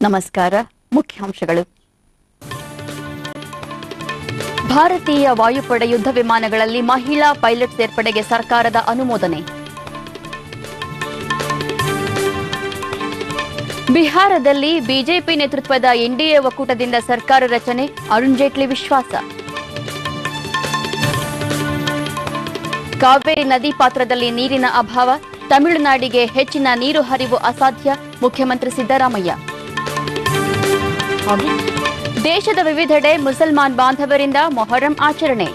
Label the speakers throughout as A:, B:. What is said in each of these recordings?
A: ನಮಸ್ಕಾರ ಮುಖ್ಯಾಂಶಗಳು ಭಾರತೀಯ ವಾಯುಪಡೆ ಯುದ್ಧ ವಿಮಾನಗಳಲ್ಲಿ ಮಹಿಳಾ ಪೈಲಟ್ ಸೇರ್ಪಡೆಗೆ ಸರ್ಕಾರದ ಅನುಮೋದನೆ ಬಿಹಾರದಲ್ಲಿ ಬಿಜೆಪಿ ನೇತೃತ್ವದ ಎನ್ಡಿಎ ಒಕ್ಕೂಟದಿಂದ ಸರ್ಕಾರ ರಚನೆ ಅರುಣ್ ಜೇಟ್ಲಿ ವಿಶ್ವಾಸ ಕಾವೇರಿ ನದಿ ಪಾತ್ರದಲ್ಲಿ ನೀರಿನ ಅಭಾವ ತಮಿಳುನಾಡಿಗೆ ಹೆಚ್ಚಿನ ನೀರು ಹರಿವು ಅಸಾಧ್ಯ ಮುಖ್ಯಮಂತ್ರಿ ಸಿದ್ದರಾಮಯ್ಯ ಹಾಗೂ ದೇಶದ ವಿವಿಧೆಡೆ ಮುಸಲ್ಮಾನ್ ಬಾಂಧವರಿಂದ ಮೊಹರಂ ಆಚರಣೆ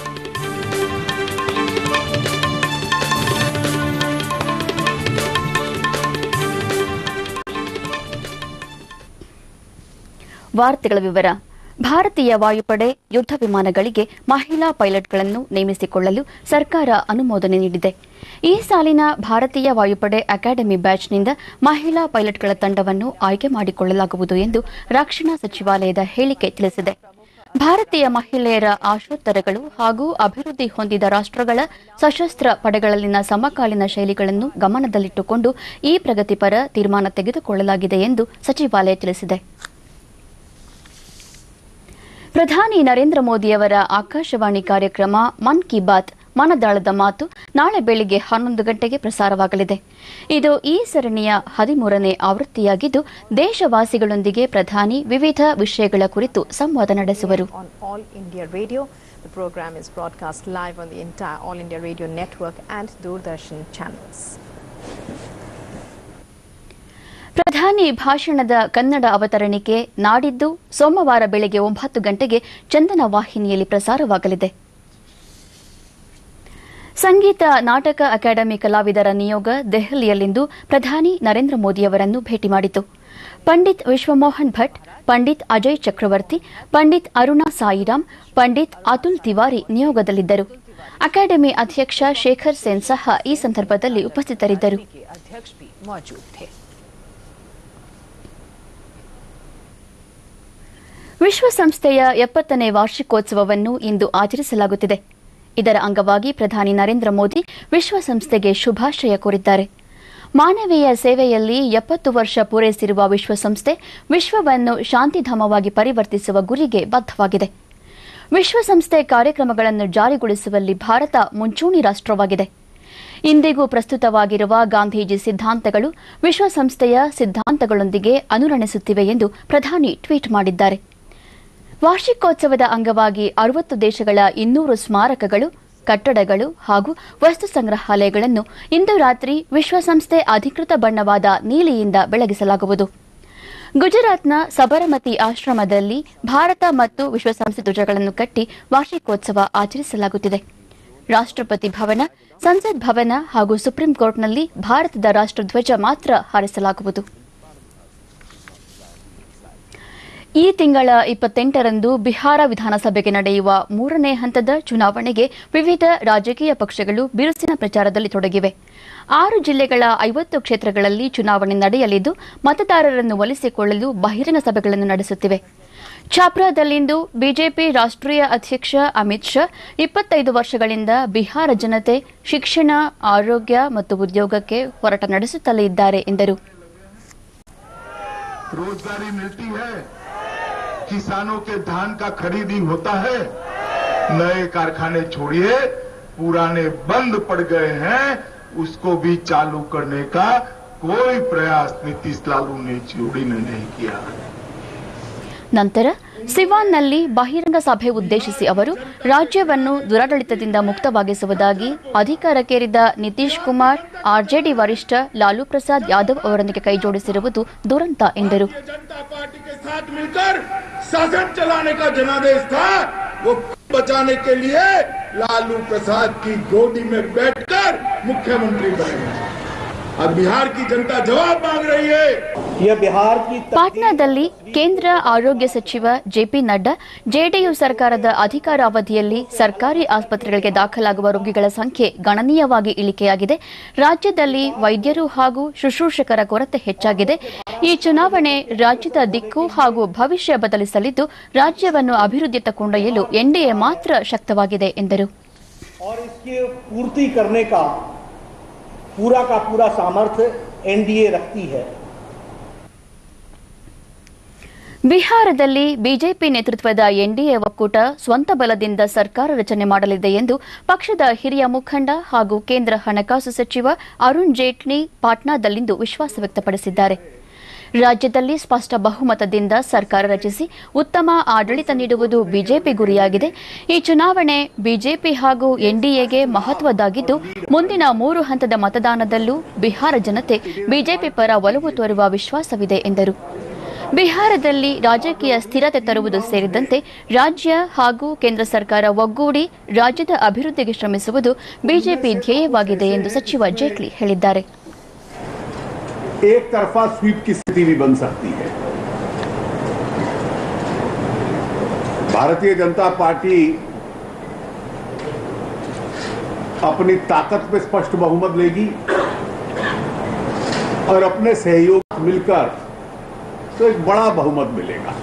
A: ವಾರ್ತೆಗಳ ವಿವರ ಭಾರತೀಯ ವಾಯುಪಡೆ ಯುದ್ಧ ವಿಮಾನಗಳಿಗೆ ಮಹಿಳಾ ಪೈಲಟ್ಗಳನ್ನು ನೇಮಿಸಿಕೊಳ್ಳಲು ಸರ್ಕಾರ ಅನುಮೋದನೆ ನೀಡಿದೆ ಈ ಸಾಲಿನ ಭಾರತೀಯ ವಾಯುಪಡೆ ಅಕಾಡೆಮಿ ಬ್ಯಾಚ್ನಿಂದ ಮಹಿಳಾ ಪೈಲಟ್ಗಳ ತಂಡವನ್ನು ಆಯ್ಕೆ ಮಾಡಿಕೊಳ್ಳಲಾಗುವುದು ಎಂದು ರಕ್ಷಣಾ ಸಚಿವಾಲಯದ ಹೇಳಿಕೆ ತಿಳಿಸಿದೆ ಭಾರತೀಯ ಮಹಿಳೆಯರ ಆಶೋತ್ತರಗಳು ಹಾಗೂ ಅಭಿವೃದ್ಧಿ ಹೊಂದಿದ ರಾಷ್ಟ್ರಗಳ ಸಶಸ್ತ್ರ ಪಡೆಗಳಲ್ಲಿನ ಸಮಕಾಲೀನ ಶೈಲಿಗಳನ್ನು ಗಮನದಲ್ಲಿಟ್ಟುಕೊಂಡು ಈ ಪ್ರಗತಿಪರ ತೀರ್ಮಾನ ತೆಗೆದುಕೊಳ್ಳಲಾಗಿದೆ ಎಂದು ಸಚಿವಾಲಯ ತಿಳಿಸಿದೆ ಪ್ರಧಾನಿ ನರೇಂದ್ರ ಮೋದಿಯವರ ಆಕಾಶವಾಣಿ ಕಾರ್ಯಕ್ರಮ ಮನ್ ಕಿ ಬಾತ್ ಮನದಾಳದ ಮಾತು ನಾಳೆ ಬೆಳಿಗ್ಗೆ ಹನ್ನೊಂದು ಗಂಟೆಗೆ ಪ್ರಸಾರವಾಗಲಿದೆ ಇದು ಈ ಸರಣಿಯ ಹದಿಮೂರನೇ ಆವೃತ್ತಿಯಾಗಿದ್ದು ದೇಶವಾಸಿಗಳೊಂದಿಗೆ ಪ್ರಧಾನಿ ವಿವಿಧ ವಿಷಯಗಳ ಕುರಿತು ಸಂವಾದ ನಡೆಸುವರು
B: on All India Radio. The program is broadcast live on the entire All India Radio network and Doordarshan channels.
A: ಪ್ರಧಾನಿ ಭಾಷಣದ ಕನ್ನಡ ಅವತರಣಿಕೆ ನಾಡಿದ್ದು ಸೋಮವಾರ ಬೆಳಗ್ಗೆ ಒಂಬತ್ತು ಗಂಟೆಗೆ ಚಂದನ ವಾಹಿನಿಯಲ್ಲಿ ಪ್ರಸಾರವಾಗಲಿದೆ ಸಂಗೀತ ನಾಟಕ ಅಕಾಡೆಮಿ ಕಲಾವಿದರ ನಿಯೋಗ ದೆಹಲಿಯಲ್ಲಿಂದು ಪ್ರಧಾನಿ ನರೇಂದ್ರ ಮೋದಿಯವರನ್ನು ಭೇಟಿ ಮಾಡಿತು ಪಂಡಿತ್ ವಿಶ್ವಮೋಹನ್ ಭಟ್ ಪಂಡಿತ್ ಅಜಯ್ ಚಕ್ರವರ್ತಿ ಪಂಡಿತ್ ಅರುಣಾ ಸಾಯಿರಾಮ್ ಪಂಡಿತ್ ಅತುಲ್ ತಿವಾರಿ ನಿಯೋಗದಲ್ಲಿದ್ದರು ಅಕಾಡೆಮಿ ಅಧ್ಯಕ್ಷ ಶೇಖರ್ ಸೇನ್ ಸಹ ಈ ಸಂದರ್ಭದಲ್ಲಿ ಉಪಸ್ಥಿತರಿದ್ದರು
B: के अध्यक्ष भी मौजूद थे
A: ವಿಶ್ವಸಂಸ್ಥೆಯ ಎಪ್ಪತ್ತನೇ ವಾರ್ಷಿಕೋತ್ಸವವನ್ನು ಇಂದು ಆಚರಿಸಲಾಗುತ್ತಿದೆ ಇದರ ಅಂಗವಾಗಿ ಪ್ರಧಾನಿ ನರೇಂದ್ರ ಮೋದಿ ವಿಶ್ವಸಂಸ್ಥೆಗೆ ಶುಭಾಶಯ ಕೋರಿದ್ದಾರೆ ಮಾನವೀಯ ಸೇವೆಯಲ್ಲಿ ಎಪ್ಪತ್ತು ವರ್ಷ ಪೂರೈಸಿರುವ ವಿಶ್ವಸಂಸ್ಥೆ ವಿಶ್ವವನ್ನು ಶಾಂತಿಧಾಮವಾಗಿ ಪರಿವರ್ತಿಸುವ ಗುರಿಗೆ ಬದ್ಧವಾಗಿದೆ ವಿಶ್ವಸಂಸ್ಥೆ ಕಾರ್ಯಕ್ರಮಗಳನ್ನು ಜಾರಿಗೊಳಿಸುವಲ್ಲಿ ಭಾರತ ಮುಂಚೂಣಿ ರಾಷ್ಟ್ರವಾಗಿದೆ ಇಂದಿಗೂ ಪ್ರಸ್ತುತವಾಗಿರುವ ಗಾಂಧೀಜಿ ಸಿದ್ಧಾಂತಗಳು ವಿಶ್ವಸಂಸ್ಥೆಯ ಸಿದ್ಧಾಂತಗಳೊಂದಿಗೆ ಅನುರಣಿಸುತ್ತಿವೆ ಎಂದು ಪ್ರಧಾನಿ ಟ್ವೀಟ್ ಮಾಡಿದ್ದಾರೆ ವಾರ್ಷಿಕೋತ್ಸವದ ಅಂಗವಾಗಿ ಅರವತ್ತು ದೇಶಗಳ ಇನ್ನೂರು ಸ್ಮಾರಕಗಳು ಕಟ್ಟಡಗಳು ಹಾಗೂ ವಸ್ತು ಸಂಗ್ರಹಾಲಯಗಳನ್ನು ಇಂದು ರಾತ್ರಿ ವಿಶ್ವಸಂಸ್ಥೆ ಅಧಿಕೃತ ಬಣ್ಣವಾದ ನೀಲಿಯಿಂದ ಬೆಳಗಿಸಲಾಗುವುದು ಗುಜರಾತ್ನ ಸಬರಮತಿ ಆಶ್ರಮದಲ್ಲಿ ಭಾರತ ಮತ್ತು ವಿಶ್ವಸಂಸ್ಥೆ ಧ್ವಜಗಳನ್ನು ಕಟ್ಟಿ ವಾರ್ಷಿಕೋತ್ಸವ ಆಚರಿಸಲಾಗುತ್ತಿದೆ ರಾಷ್ಟ್ರಪತಿ ಭವನ ಸಂಸತ್ ಭವನ ಹಾಗೂ ಸುಪ್ರೀಂ ಕೋರ್ಟ್ನಲ್ಲಿ ಭಾರತದ ರಾಷ್ಟ್ರಧ್ವಜ ಮಾತ್ರ ಹಾರಿಸಲಾಗುವುದು ಈ ತಿಂಗಳ ಇಪ್ಪತ್ತೆಂಟರಂದು ಬಿಹಾರ ವಿಧಾನಸಭೆಗೆ ನಡೆಯುವ ಮೂರನೇ ಹಂತದ ಚುನಾವಣೆಗೆ ವಿವಿಧ ರಾಜಕೀಯ ಪಕ್ಷಗಳು ಬಿರುಸಿನ ಪ್ರಚಾರದಲ್ಲಿ ತೊಡಗಿವೆ ಆರು ಜಿಲ್ಲೆಗಳ ಐವತ್ತು ಕ್ಷೇತ್ರಗಳಲ್ಲಿ ಚುನಾವಣೆ ನಡೆಯಲಿದ್ದು ಮತದಾರರನ್ನು ಒಲಿಸಿಕೊಳ್ಳಲು ಬಹಿರಂಗ ಸಭೆಗಳನ್ನು ನಡೆಸುತ್ತಿವೆ ಛಾಪ್ರಾದಲ್ಲಿಂದು ಬಿಜೆಪಿ ರಾಷ್ಟ್ರೀಯ ಅಧ್ಯಕ್ಷ ಅಮಿತ್ ಶಾ ಇಪ್ಪತ್ತೈದು ವರ್ಷಗಳಿಂದ ಬಿಹಾರ ಜನತೆ ಶಿಕ್ಷಣ ಆರೋಗ್ಯ ಮತ್ತು ಉದ್ಯೋಗಕ್ಕೆ ಹೋರಾಟ ನಡೆಸುತ್ತಲೇ ಇದ್ದಾರೆ ಎಂದರು
C: रोजगारी मिलती है किसानों के धान का खरीदी होता है नए कारखाने छोड़िए पुराने बंद पड़ गए हैं उसको भी चालू करने का कोई प्रयास नीतीश लालू ने जोड़ी ने नहीं किया
A: ನಂತರ ಸಿವಾನ್ನಲ್ಲಿ ಬಹಿರಂಗ ಸಭೆ ಉದ್ದೇಶಿಸಿ ಅವರು ರಾಜ್ಯವನ್ನು ದುರಾಡಳಿತದಿಂದ ಮುಕ್ತವಾಗಿಸುವುದಾಗಿ ಅಧಿಕಾರಕ್ಕೇರಿದ ನಿತೀಶ್ ಕುಮಾರ್ ಆರ್ಜೆಡಿ ವರಿಷ್ಠ ಲಾಲೂ ಪ್ರಸಾದ್ ಯಾದವ್ ಅವರೊಂದಿಗೆ ಕೈಜೋಡಿಸಿರುವುದು ದುರಂತ ಎಂದರು
D: जनता पार्टी के साथ मिलकर शासन चलाने का जनादेश था वो बचाने के लिए लालू प्रसाद की गोदी में बैठकर मुख्यमंत्री बने अब बिहार की जनता जवाब मांग रही है
E: यह बिहार की
A: ಪಾಟ್ನಾದಲ್ಲಿ ಕೇಂದ್ರ ಆರೋಗ್ಯ ಸಚಿವ ಜೆಪಿ ನಡ್ಡಾ ಜೆಡಿಯು ಸರ್ಕಾರದ ಅಧಿಕಾರಾವಧಿಯಲ್ಲಿ ಸರ್ಕಾರಿ ಆಸ್ಪತ್ರೆಗಳಿಗೆ ದಾಖಲಾಗುವ ರೋಗಿಗಳ ಸಂಖ್ಯೆ ಗಣನೀಯವಾಗಿ ಇಳಿಕೆಯಾಗಿದೆ ರಾಜ್ಯದಲ್ಲಿ ವೈದ್ಯರು ಹಾಗೂ ಶುಶ್ರೂಷಕರ ಕೊರತೆ ಹೆಚ್ಚಾಗಿದೆ ಈ ಚುನಾವಣೆ ರಾಜ್ಯದ ದಿಕ್ಕು ಹಾಗೂ ಭವಿಷ್ಯ ಬದಲಿಸಲಿದ್ದು ರಾಜ್ಯವನ್ನು ಅಭಿವೃದ್ಧಿಯತ್ತ ಕೊಂಡೊಯ್ಯಲು ಎನ್ಡಿಎ ಮಾತ್ರ ಶಕ್ತವಾಗಿದೆ ಎಂದರು
E: और इसकी पूर्ति करने का पूरा का पूरा सामर्थ्य एनडीए रखती है
A: ಬಿಹಾರದಲ್ಲಿ ಬಿಜೆಪಿ ನೇತೃತ್ವದ ಎನ್ಡಿಎ ಒಕ್ಕೂಟ ಸ್ವಂತ ಬಲದಿಂದ ಸರ್ಕಾರ ರಚನೆ ಮಾಡಲಿದೆ ಎಂದು ಪಕ್ಷದ ಹಿರಿಯ ಮುಖಂಡ ಹಾಗೂ ಕೇಂದ್ರ ಹಣಕಾಸು ಸಚಿವ ಅರುಣ್ ಜೇಟ್ಲಿ ಪಾಟ್ನಾದಲ್ಲಿಂದು ವಿಶ್ವಾಸ ವ್ಯಕ್ತಪಡಿಸಿದ್ದಾರೆ ರಾಜ್ಯದಲ್ಲಿ ಸ್ಪಷ್ಟ ಬಹುಮತದಿಂದ ಸರ್ಕಾರ ರಚಿಸಿ ಉತ್ತಮ ಆಡಳಿತ ನೀಡುವುದು ಬಿಜೆಪಿ ಗುರಿಯಾಗಿದೆ ಈ ಚುನಾವಣೆ ಬಿಜೆಪಿ ಹಾಗೂ ಎನ್ಡಿಎಗೆ ಮಹತ್ವದ್ದಾಗಿದ್ದು ಮುಂದಿನ ಮೂರು ಹಂತದ ಮತದಾನದಲ್ಲೂ ಬಿಹಾರ ಜನತೆ ಬಿಜೆಪಿ ಪರ ಒಲವು ತೋರುವ ವಿಶ್ವಾಸವಿದೆ ಎಂದರು ಬಿಹಾರದಲ್ಲಿ ರಾಜಕೀಯ ಸ್ಥಿರತೆ ತರುವುದು ಸೇರಿದಂತೆ ರಾಜ್ಯ ಹಾಗೂ ಕೇಂದ್ರ ಸರ್ಕಾರ ಒಗ್ಗೂಡಿ ರಾಜ್ಯದ ಅಭಿವೃದ್ಧಿಗೆ ಶ್ರಮಿಸುವುದು ಬಿಜೆಪಿ ಧ್ಯೇಯವಾಗಿದೆ ಎಂದು ಸಚಿವ ಜೇಟ್ಲಿ ಹೇಳಿದ್ದಾರೆ
E: एक तरफा स्वीप की स्थिति भी बन सकती है भारतीय जनता पार्टी अपनी ताकत पे स्पष्ट बहुमत लेगी और अपने सहयोग मिलकर तो एक बड़ा बहुमत मिलेगा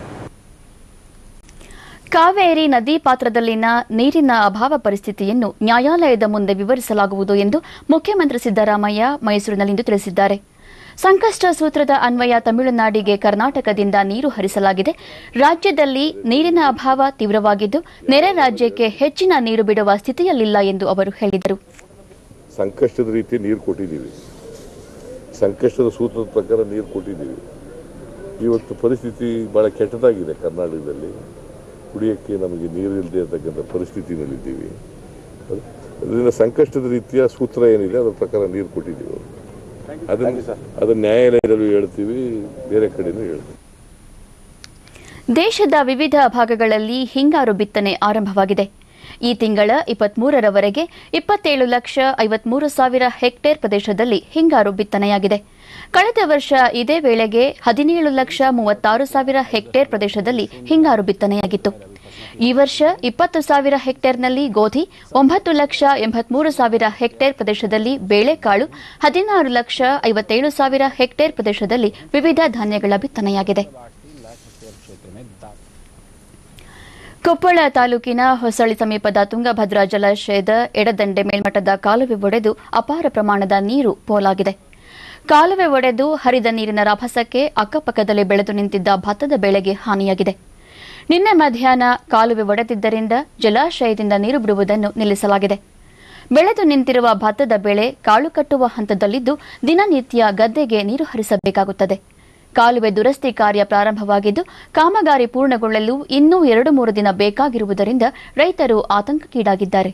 A: ಕಾವೇರಿ ನದಿ ಪಾತ್ರದಲ್ಲಿನ ನೀರಿನ ಅಭಾವ ಪರಿಸ್ಥಿತಿಯನ್ನು ನ್ಯಾಯಾಲಯದ ಮುಂದೆ ವಿವರಿಸಲಾಗುವುದು ಎಂದು ಮುಖ್ಯಮಂತ್ರಿ ಸಿದ್ದರಾಮಯ್ಯ ಮೈಸೂರಿನಲ್ಲಿಂದು ತಿಳಿಸಿದ್ದಾರೆ ಸಂಕಷ್ಟ ಸೂತ್ರದ ಅನ್ವಯ ತಮಿಳುನಾಡಿಗೆ ಕರ್ನಾಟಕದಿಂದ ನೀರು ಹರಿಸಲಾಗಿದೆ ರಾಜ್ಯದಲ್ಲಿ ನೀರಿನ ಅಭಾವ ತೀವ್ರವಾಗಿದ್ದು ನೆರೆ ರಾಜ್ಯಕ್ಕೆ ಹೆಚ್ಚಿನ ನೀರು ಬಿಡುವ ಸ್ಥಿತಿಯಲ್ಲಿಲ್ಲ ಎಂದು ಅವರು ಹೇಳಿದರು
F: ಸಂಕಷ್ಟದ ರೀತಿ ನೀರು ಕೊಟ್ಟಿದ್ದೀವಿ ಸಂಕಷ್ಟದ ಸೂತ್ರದ ಪ್ರಕಾರ ನೀರು ಕೊಟ್ಟಿದ್ದೀವಿ ಇವತ್ತು ಪರಿಸ್ಥಿತಿ ಭಾಳ ಕೆಟ್ಟದಾಗಿದೆ ಕರ್ನಾಟಕದಲ್ಲಿ ಕುಡಿಯೋಕ್ಕೆ ನಮಗೆ ನೀರು ಇಲ್ಲದೆ ಇರತಕ್ಕಂಥ ಪರಿಸ್ಥಿತಿನಲ್ಲಿದ್ದೀವಿ ಅದರಿಂದ ಸಂಕಷ್ಟದ ರೀತಿಯ ಸೂತ್ರ ಏನಿದೆ ಅದರ ಪ್ರಕಾರ ನೀರು ಕೊಟ್ಟಿದ್ದೀವಿ ಅದನ್ನ ಅದನ್ನ ನ್ಯಾಯಾಲಯದಲ್ಲೂ ಹೇಳ್ತೀವಿ ಬೇರೆ ಕಡೆನೂ ಹೇಳ್ತೀವಿ
A: ದೇಶದ ವಿವಿಧ ಭಾಗಗಳಲ್ಲಿ ಹಿಂಗಾರು ಬಿತ್ತನೆ ಆರಂಭವಾಗಿದೆ ಈ ತಿಂಗಳ ಇಪ್ಪತ್ಮೂರರವರೆಗೆ ಇಪ್ಪತ್ತೇಳು ಲಕ್ಷ ಐವತ್ಮೂರು ಸಾವಿರ ಹೆಕ್ಟೇರ್ ಪ್ರದೇಶದಲ್ಲಿ ಹಿಂಗಾರು ಬಿತ್ತನೆಯಾಗಿದೆ ಕಳೆದ ವರ್ಷ ಇದೇ ವೇಳೆಗೆ ಹದಿನೇಳು ಲಕ್ಷ ಮೂವತ್ತಾರು ಸಾವಿರ ಹೆಕ್ಟೇರ್ ಪ್ರದೇಶದಲ್ಲಿ ಹಿಂಗಾರು ಬಿತ್ತನೆಯಾಗಿತ್ತು ಈ ವರ್ಷ ಇಪ್ಪತ್ತು ಸಾವಿರ ಹೆಕ್ಟೇರ್ನಲ್ಲಿ ಗೋಧಿ ಒಂಬತ್ತು ಲಕ್ಷ ಎಂಬತ್ಮೂರು ಸಾವಿರ ಹೆಕ್ಟೇರ್ ಪ್ರದೇಶದಲ್ಲಿ ಬೇಳೆಕಾಳು ಹದಿನಾರು ಲಕ್ಷ ಐವತ್ತೇಳು ಸಾವಿರ ಹೆಕ್ಟೇರ್ ಪ್ರದೇಶದಲ್ಲಿ ವಿವಿಧ ಧಾನ್ಯಗಳ ಬಿತ್ತನೆಯಾಗಿದೆ ಕೊಪ್ಪಳ ತಾಲೂಕಿನ ಹೊಸಳ್ಳಿ ಸಮೀಪದ ತುಂಗಭದ್ರಾ ಜಲಾಶಯದ ಎಡದಂಡೆ ಮೇಲ್ಮಟ್ಟದ ಕಾಲುವೆ ಒಡೆದು ಅಪಾರ ಪ್ರಮಾಣದ ನೀರು ಪೋಲಾಗಿದೆ ಕಾಲುವೆ ಒಡೆದು ಹರಿದ ನೀರಿನ ರಭಸಕ್ಕೆ ಅಕ್ಕಪಕ್ಕದಲ್ಲಿ ಬೆಳೆದು ನಿಂತಿದ್ದ ಭತ್ತದ ಬೆಳೆಗೆ ಹಾನಿಯಾಗಿದೆ ನಿನ್ನೆ ಮಧ್ಯಾಹ್ನ ಕಾಲುವೆ ಒಡೆದಿದ್ದರಿಂದ ಜಲಾಶಯದಿಂದ ನೀರು ಬಿಡುವುದನ್ನು ನಿಲ್ಲಿಸಲಾಗಿದೆ ಬೆಳೆದು ನಿಂತಿರುವ ಭತ್ತದ ಬೆಳೆ ಕಾಳು ಕಟ್ಟುವ ಹಂತದಲ್ಲಿದ್ದು ದಿನನಿತ್ಯ ಗದ್ದೆಗೆ ನೀರು ಹರಿಸಬೇಕಾಗುತ್ತದೆ ಕಾಲುವೆ ದುರಸ್ತಿ ಕಾರ್ಯ ಪ್ರಾರಂಭವಾಗಿದ್ದು ಕಾಮಗಾರಿ ಪೂರ್ಣಗೊಳ್ಳಲು ಇನ್ನೂ ಎರಡು ಮೂರು ದಿನ ಬೇಕಾಗಿರುವುದರಿಂದ ರೈತರು ಆತಂಕಕ್ಕೀಡಾಗಿದ್ದಾರೆ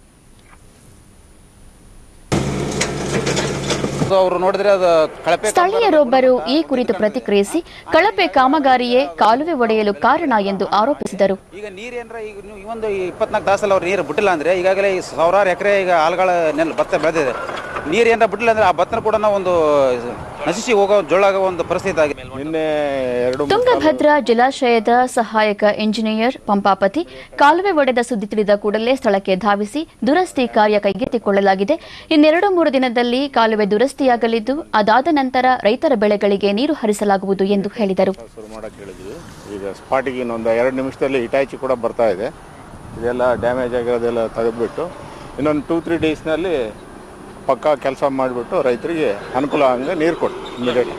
G: ಅವರು ನೋಡಿದ್ರೆ ಅದು ಕಳಪೆ
A: ಸ್ಥಳೀಯರೊಬ್ಬರು ಈ ಕುರಿತು ಪ್ರತಿಕ್ರಿಯಿಸಿ ಕಳಪೆ ಕಾಮಗಾರಿಯೇ ಕಾಲುವೆ ಒಡೆಯಲು ಕಾರಣ ಎಂದು ಆರೋಪಿಸಿದರು
G: ಈಗ ನೀರೇನ್ರ ಈಗ ನೀವು ಈ ಒಂದು ಇಪ್ಪತ್ನಾಲ್ಕು ತಾಸಲ್ಲಿ ಅವ್ರು ನೀರು ಬಿಟ್ಟಿಲ್ಲ ಅಂದ್ರೆ ಈಗಾಗಲೇ ಈ ಸಾವಿರಾರು ಎಕರೆ ಈಗ ಆಲ್ಗಳ ನೆಲ್ ಭತ್ತ ಬೆಳೆದಿದೆ ನೀರು ಏನಾರ ಬಿಟ್ಟಿಲ್ಲ ಅಂದ್ರೆ ಆ ಭತ್ತನ ಕೂಡ ಒಂದು ನಶಿಸಿ ಹೋಗೋ ಜೊಳ್ಳಾಗೋ ಒಂದು ಪರಿಸ್ಥಿತಿ ಆಗಿದೆ
F: ನಿನ್ನೆ ಎರಡು
A: ತುಂಗಭದ್ರಾ ಜಲಾಶಯದ ಸಹಾಯಕ ಇಂಜಿನಿಯರ್ ಪಂಪಾಪತಿ ಕಾಲುವೆ ಒಡೆದ ಸುದ್ದಿ ತಿಳಿದ ಕೂಡಲೇ ಸ್ಥಳಕ್ಕೆ ಧಾವಿಸಿ ದುರಸ್ತಿ ಕಾರ್ಯ ಕೈಗೆತ್ತಿಕೊಳ್ಳಲಾಗಿದೆ ಇನ್ನೆರಡು ಮೂರು ದಿನದಲ್ಲಿ ಕಾಲುವೆ ದುರಸ್ತಿಯಾಗಲಿದ್ದು ಅದಾದ ನಂತರ ರೈತರ ಬೆಳೆಗಳಿಗೆ ನೀರು ಹರಿಸಲಾಗುವುದು ಎಂದು ಹೇಳಿದರು
H: ಶುರು ಮಾಡೋಕ್ಕೆ ಹೇಳಿದ್ವಿ ಈಗ ಸ್ಪಾಟಿಗೆ ಇನ್ನೊಂದು ಎರಡು ನಿಮಿಷದಲ್ಲಿ ಹಿಟಾಚಿ ಕೂಡ ಬರ್ತಾ ಇದೆ ಇದೆಲ್ಲ ಡ್ಯಾಮೇಜ್ ಆಗಿರೋದೆಲ್ಲ ತೆಗೆದುಬಿಟ್ಟು ಇನ್ನೊಂದು ಟೂ ತ್ರೀ ಡೇಸ್ನಲ್ಲಿ ಪಕ್ಕಾ ಕೆಲಸ ಮಾಡಿಬಿಟ್ಟು ರೈತರಿಗೆ ಅನುಕೂಲ ಆಗಂಗೆ ನೀರು ಕೊಟ್ಟು ಇಮಿಡಿಯೇಟ್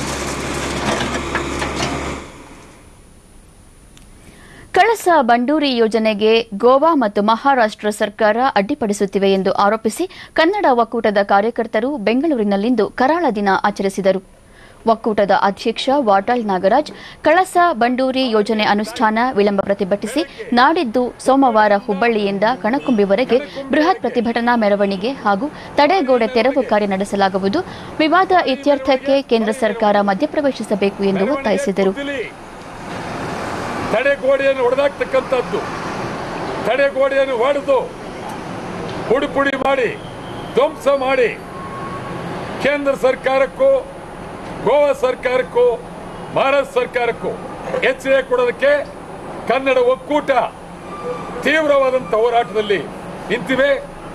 A: ಕಳಸ ಬಂಡೂರಿ ಯೋಜನೆಗೆ ಗೋವಾ ಮತ್ತು ಮಹಾರಾಷ್ಟ್ರ ಸರ್ಕಾರ ಅಡ್ಡಿಪಡಿಸುತ್ತಿವೆ ಎಂದು ಆರೋಪಿಸಿ ಕನ್ನಡ ಒಕ್ಕೂಟದ ಕಾರ್ಯಕರ್ತರು ಬೆಂಗಳೂರಿನಲ್ಲಿಂದು ಕರಾಳ ದಿನ ಆಚರಿಸಿದರು ಒಕ್ಕೂಟದ ಅಧ್ಯಕ್ಷ ವಾಟಾಳ್ ನಾಗರಾಜ್ ಕಳಸ ಬಂಡೂರಿ ಯೋಜನೆ ಅನುಷ್ಠಾನ ವಿಳಂಬ ಪ್ರತಿಭಟಿಸಿ ನಾಡಿದ್ದು ಸೋಮವಾರ ಹುಬ್ಬಳ್ಳಿಯಿಂದ ಕಣಕುಂಬಿವರೆಗೆ ಬೃಹತ್ ಪ್ರತಿಭಟನಾ ಮೆರವಣಿಗೆ ಹಾಗೂ ತಡೆಗೋಡೆ ತೆರವು ಕಾರ್ಯ ನಡೆಸಲಾಗುವುದು ವಿವಾದ ಇತ್ಯರ್ಥಕ್ಕೆ ಕೇಂದ್ರ ಸರ್ಕಾರ ಮಧ್ಯಪ್ರವೇಶಿಸಬೇಕು ಎಂದು ಒತ್ತಾಯಿಸಿದರು
I: ತಡೆಗೋಡೆಯನ್ನು ಹೊಡೆದಾಕ್ತಕ್ಕಂಥದ್ದು ತಡೆಗೋಡೆಯನ್ನು ಹೊಡೆದು ಪುಡಿ ಪುಡಿ ಮಾಡಿ ಧ್ವಂಸ ಮಾಡಿ ಕೇಂದ್ರ ಸರ್ಕಾರಕ್ಕೂ ಗೋವಾ ಸರ್ಕಾರಕ್ಕೂ ಮಹಾರಾಷ್ಟ್ರ ಸರ್ಕಾರಕ್ಕೂ ಎಚ್ಚರಿಕೆ ಕೊಡೋದಕ್ಕೆ ಕನ್ನಡ ಒಕ್ಕೂಟ ತೀವ್ರವಾದಂಥ ಹೋರಾಟದಲ್ಲಿ ನಿಂತಿವೆ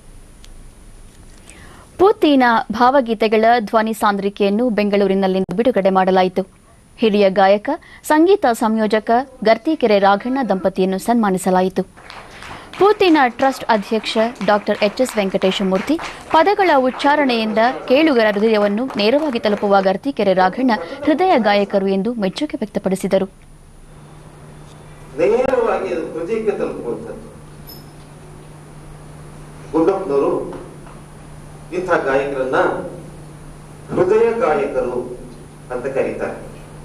A: ಪುತ್ತಿನ ಭಾವಗೀತೆಗಳ ಧ್ವನಿ ಸಾಂದ್ರಿಕೆಯನ್ನು ಬೆಂಗಳೂರಿನಲ್ಲಿಂದು ಬಿಡುಗಡೆ ಮಾಡಲಾಯಿತು ಹಿರಿಯ ಗಾಯಕ ಸಂಗೀತ ಸಂಯೋಜಕ ಗರ್ತಿಕೆರೆ ರಾಘಣ್ಣ ದಂಪತಿಯನ್ನು ಸನ್ಮಾನಿಸಲಾಯಿತು ಕೂತಿನ ಟ್ರಸ್ಟ್ ಅಧ್ಯಕ್ಷ ಡಾಕ್ಟರ್ ಎಚ್ ಎಸ್ ವೆಂಕಟೇಶಮೂರ್ತಿ ಪದಗಳ ಉಚ್ಚಾರಣೆಯಿಂದ ಕೇಳುಗರ ಹೃದಯವನ್ನು ನೇರವಾಗಿ ತಲುಪುವ ಗರ್ತಿಕೆರೆ ರಾಘಣ್ಣ ಹೃದಯ ಗಾಯಕರು ಎಂದು ಮೆಚ್ಚುಗೆ ವ್ಯಕ್ತಪಡಿಸಿದರು
J: ನೇರವಾಗಿ ಅದು ಹೃದಯಕ್ಕೆ ತಲುಪುವಂಥದ್ದು ಗುಂಡಪ್ಪನವರು ಇಂಥ ಗಾಯಕರನ್ನ ಹೃದಯ ಗಾಯಕರು ಅಂತ ಕರೀತಾರೆ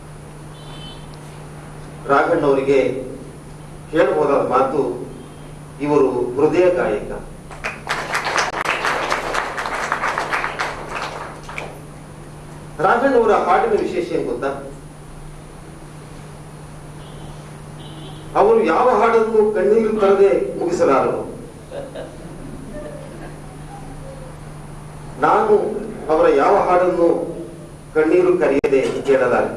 J: ರಾಘಣ್ಣವರಿಗೆ ಹೇಳಬಹುದಾದ ಮಾತು ಇವರು ಹೃದಯ ಗಾಯಕ ರಾಘಣ್ಣವರ ಹಾಡಿನ ವಿಶೇಷ ಏನ್ ಗೊತ್ತಾ ಅವರು ಯಾವ ಹಾಡನ್ನು ಕಣ್ಣೀರು ತರದೆ ಮುಗಿಸಲಾರರು ನಾನು ಅವರ ಯಾವ ಹಾಡನ್ನು ಕಣ್ಣೀರು ಕರೆಯದೆ ಕೇಳಲಾರೆ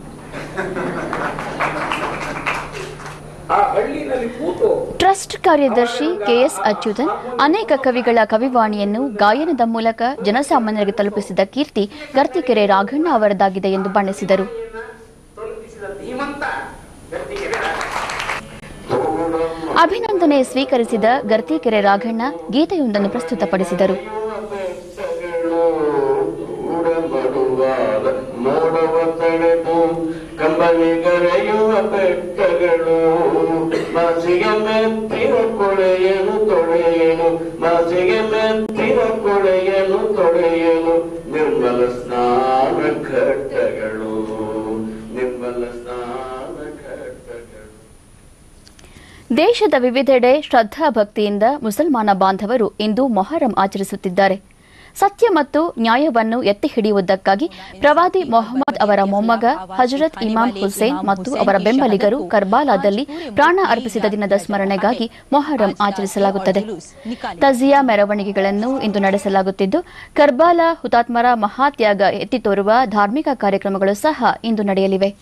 K: ಆ ಹಳ್ಳಿನಲ್ಲಿ ಕೂತು
A: ಟ್ರಸ್ಟ್ ಕಾರ್ಯದರ್ಶಿ ಕೆಎಸ್ ಅಚ್ಯುತನ್ ಅನೇಕ ಕವಿಗಳ ಕವಿವಾಣಿಯನ್ನು ಗಾಯನದ ಮೂಲಕ ಜನಸಾಮಾನ್ಯರಿಗೆ ತಲುಪಿಸಿದ ಕೀರ್ತಿ ಗರ್ತಿಕೆರೆ ರಾಘಣ್ಣ ಅವರದಾಗಿದೆ ಎಂದು ಬಣ್ಣಿಸಿದರು
K: ತಲುಪಿಸಿದ ಧೀಮಂತ ಗಟ್ಟಿಗೆರೆ
A: ಅಭಿನಂದನೆ ಸ್ವೀಕರಿಸಿದ ಗರ್ತಿಕೆರೆ ರಾಘಣ್ಣ ಗೀತೆಯೊಂದನ್ನು ಪ್ರಸ್ತುತಪಡಿಸಿದರು
L: ನೋಡುವ ತಡೆದು ಕಂಬನಿಗರೆಯುವ ಬೆಟ್ಟಗಳು ಮಾಸಿಗೆ ಮೆತ್ತಿನ ಕೊಳೆಯನು ತೊಳೆಯನು ಮಾಸಿಗೆ ಮೆತ್ತಿನ ಕೊಳೆಯನು ತೊಳೆಯನು ನಿರ್ಮಲ ಸ್ನಾನ ಘಟ್ಟಗಳು ನಿರ್ಮಲ ಸ್ನಾನ ಘಟ್ಟಗಳು
A: ದೇಶದ ವಿವಿಧೆಡೆ ಶ್ರದ್ಧಾ ಭಕ್ತಿಯಿಂದ ಮುಸಲ್ಮಾನ ಬಾಂಧವರು ಇಂದು ಮೊಹರಂ ಆಚರಿಸುತ್ತಿದ್ದಾರೆ ಸತ್ಯ ಮತ್ತು ನ್ಯಾಯವನ್ನು ಎತ್ತಿ ಹಿಡಿಯುವುದಕ್ಕಾಗಿ ಪ್ರವಾದಿ ಮೊಹಮ್ಮದ್ ಅವರ ಮೊಮ್ಮಗ ಹಜರತ್ ಇಮಾಮ್ ಹುಸೇನ್ ಮತ್ತು ಅವರ ಬೆಂಬಲಿಗರು ಕರ್ಬಾಲಾದಲ್ಲಿ ಪ್ರಾಣ ಅರ್ಪಿಸಿದ ದಿನದ ಸ್ಮರಣೆಗಾಗಿ ಮೊಹರಂ ಆಚರಿಸಲಾಗುತ್ತದೆ ತಜಿಯಾ ಮೆರವಣಿಗೆಗಳನ್ನು ಇಂದು ನಡೆಸಲಾಗುತ್ತಿದ್ದು ಕರ್ಬಾಲಾ ಹುತಾತ್ಮರ ಮಹಾತ್ಯಾಗ ಎತ್ತಿ ತೋರುವ ಧಾರ್ಮಿಕ ಕಾರ್ಯಕ್ರಮಗಳು ಸಹ ಇಂದು ನಡೆಯಲಿವೆ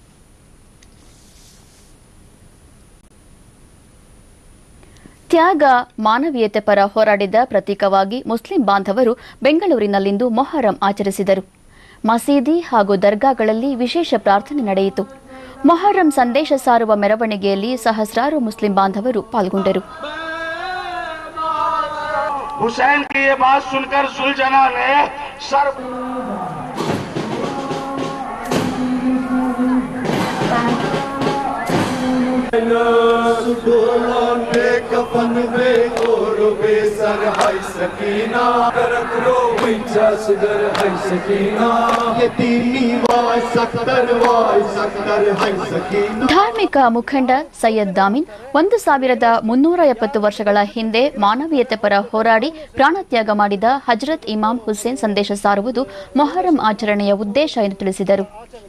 A: ತ್ಯಾಗ ಮಾನವೀಯತೆ ಪರ ಹೋರಾಡಿದ ಪ್ರತೀಕವಾಗಿ ಮುಸ್ಲಿಂ ಬಾಂಧವರು ಬೆಂಗಳೂರಿನಲ್ಲಿಂದು ಮೊಹರಂ ಆಚರಿಸಿದರು ಮಸೀದಿ ಹಾಗೂ ದರ್ಗಾಗಳಲ್ಲಿ ವಿಶೇಷ ಪ್ರಾರ್ಥನೆ ನಡೆಯಿತು ಮೊಹರಂ ಸಂದೇಶ ಸಾರುವ ಮೆರವಣಿಗೆಯಲ್ಲಿ ಸಹಸ್ರಾರು ಮುಸ್ಲಿಂ ಬಾಂಧವರು ಪಾಲ್ಗೊಂಡರು
L: हुसैन की ये बात सुनकर सुलझना ने सर
D: कफन में और बेसर है सकीना करत रो पैसा सुगर है सकीना ये तीनी वाय सख्तर वाय सख्तर है सकीना
A: ಧಾರ್ಮಿಕ ಮುಖಂಡ ಸೈಯದ್ ದಾಮಿನ್ ಒಂದು ಸಾವಿರದ ಮುನ್ನೂರ ಎಪ್ಪತ್ತು ವರ್ಷಗಳ ಹಿಂದೆ ಮಾನವೀಯತೆ ಪರ ಹೋರಾಡಿ ಪ್ರಾಣತ್ಯಾಗ ಮಾಡಿದ ಹಜರತ್ ಇಮಾಮ್ ಹುಸೇನ್ ಸಂದೇಶ ಸಾರುವುದು ಮೊಹರಂ ಆಚರಣೆಯ ಉದ್ದೇಶ ಎಂದು ತಿಳಿಸಿದರು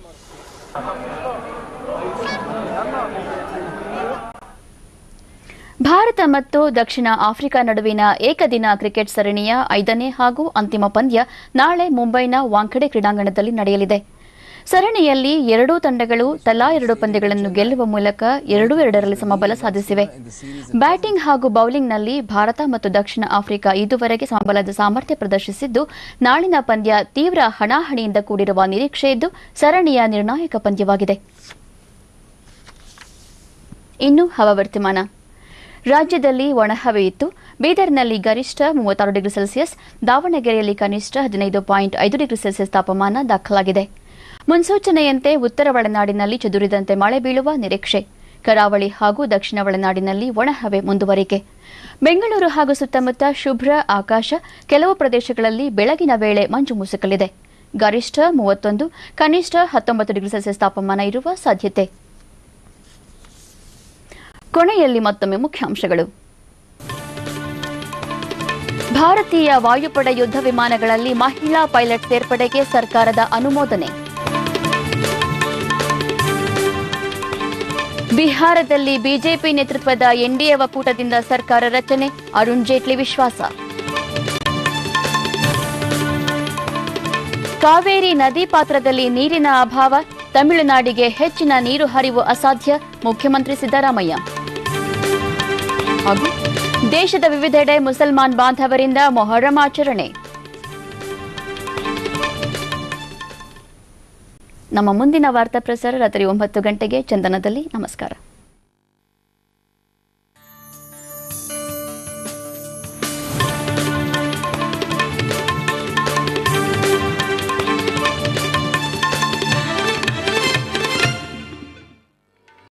A: ಭಾರತ ಮತ್ತು ದಕ್ಷಿಣ ಆಫ್ರಿಕಾ ನಡುವಿನ ಏಕದಿನ ಕ್ರಿಕೆಟ್ ಸರಣಿಯ ಐದನೇ ಹಾಗೂ ಅಂತಿಮ ಪಂದ್ಯ ನಾಳೆ ಮುಂಬೈನ ವಾಂಖೆಡೆ ಕ್ರೀಡಾಂಗಣದಲ್ಲಿ ನಡೆಯಲಿದೆ ಸರಣಿಯಲ್ಲಿ ಎರಡೂ ತಂಡಗಳು ತಲಾ ಎರಡು ಪಂದ್ಯಗಳನ್ನು ಗೆಲ್ಲುವ ಮೂಲಕ ಎರಡು ಎರಡರಲ್ಲಿ ಸಮಬಲ ಸಾಧಿಸಿವೆ ಬ್ಯಾಟಿಂಗ್ ಹಾಗೂ ಬೌಲಿಂಗ್ನಲ್ಲಿ ಭಾರತ ಮತ್ತು ದಕ್ಷಿಣ ಆಫ್ರಿಕಾ ಇದುವರೆಗೆ ಸಮಬಲದ ಸಾಮರ್ಥ್ಯ ಪ್ರದರ್ಶಿಸಿದ್ದು ನಾಳಿನ ಪಂದ್ಯ ತೀವ್ರ ಹಣಾಹಣಿಯಿಂದ ಕೂಡಿರುವ ನಿರೀಕ್ಷೆ ಇದ್ದು ಸರಣಿಯ ನಿರ್ಣಾಯಕ ಪಂದ್ಯವಾಗಿದೆ ಇನ್ನು ಹವಾವರ್ತಮಾನ ರಾಜ್ಯದಲ್ಲಿ ಒಣಹವೆ ಇತ್ತು ಬೀದರ್ನಲ್ಲಿ ಗರಿಷ್ಠ ಮೂವತ್ತಾರು ಡಿಗ್ರಿ ಸೆಲ್ಸಿಯಸ್ ದಾವಣಗೆರೆಯಲ್ಲಿ ಕನಿಷ್ಠ ಹದಿನೈದು ಪಾಯಿಂಟ್ ಐದು ಡಿಗ್ರಿ ಸೆಲ್ಸಿಯಸ್ ತಾಪಮಾನ ದಾಖಲಾಗಿದೆ ಮುನ್ಸೂಚನೆಯಂತೆ ಉತ್ತರ ಒಳನಾಡಿನಲ್ಲಿ ಚದುರಿದಂತೆ ಮಳೆ ಬೀಳುವ ನಿರೀಕ್ಷೆ ಕರಾವಳಿ ಹಾಗೂ ದಕ್ಷಿಣ ಒಳನಾಡಿನಲ್ಲಿ ಒಣಹವೆ ಮುಂದುವರಿಕೆ ಬೆಂಗಳೂರು ಹಾಗೂ ಸುತ್ತಮುತ್ತ ಶುಭ್ರ ಆಕಾಶ ಕೆಲವು ಪ್ರದೇಶಗಳಲ್ಲಿ ಬೆಳಗಿನ ವೇಳೆ ಮಂಜು ಮುಸುಕಲಿದೆ ಗರಿಷ್ಠ ಮೂವತ್ತೊಂದು ಕನಿಷ್ಠ ಹತ್ತೊಂಬತ್ತು ಡಿಗ್ರಿ ಸೆಲ್ಸಿಯಸ್ ತಾಪಮಾನ ಇರುವ ಸಾಧ್ಯತೆ ಕೊನೆಯಲ್ಲಿ ಮತ್ತೊಮ್ಮೆ ಮುಖ್ಯಾಂಶಗಳು ಭಾರತೀಯ ವಾಯುಪಡೆ ಯುದ್ಧ ವಿಮಾನಗಳಲ್ಲಿ ಮಹಿಳಾ ಪೈಲಟ್ ಸೇರ್ಪಡೆಗೆ ಸರ್ಕಾರದ ಅನುಮೋದನೆ ಬಿಹಾರದಲ್ಲಿ ಬಿಜೆಪಿ ನೇತೃತ್ವದ ಎನ್ಡಿಎ ಒಕ್ಕೂಟದಿಂದ ಸರ್ಕಾರ ರಚನೆ ಅರುಣ್ ಜೇಟ್ಲಿ ವಿಶ್ವಾಸ ಕಾವೇರಿ ನದಿ ಪಾತ್ರದಲ್ಲಿ ನೀರಿನ ಅಭಾವ ತಮಿಳುನಾಡಿಗೆ ಹೆಚ್ಚಿನ ನೀರು ಹರಿವು ಅಸಾಧ್ಯ ಮುಖ್ಯಮಂತ್ರಿ ಸಿದ್ದರಾಮಯ್ಯ ಹಾಗೂ ದೇಶದ ವಿವಿಧೆಡೆ ಮುಸಲ್ಮಾನ್ ಬಾಂಧವರಿಂದ ಮೊಹರಂ ಆಚರಣೆ ನಮ್ಮ ಮುಂದಿನ ವಾರ್ತಾ ಪ್ರಸಾರ ರಾತ್ರಿ ಒಂಬತ್ತು ಗಂಟೆಗೆ ಚಂದನದಲ್ಲಿ ನಮಸ್ಕಾರ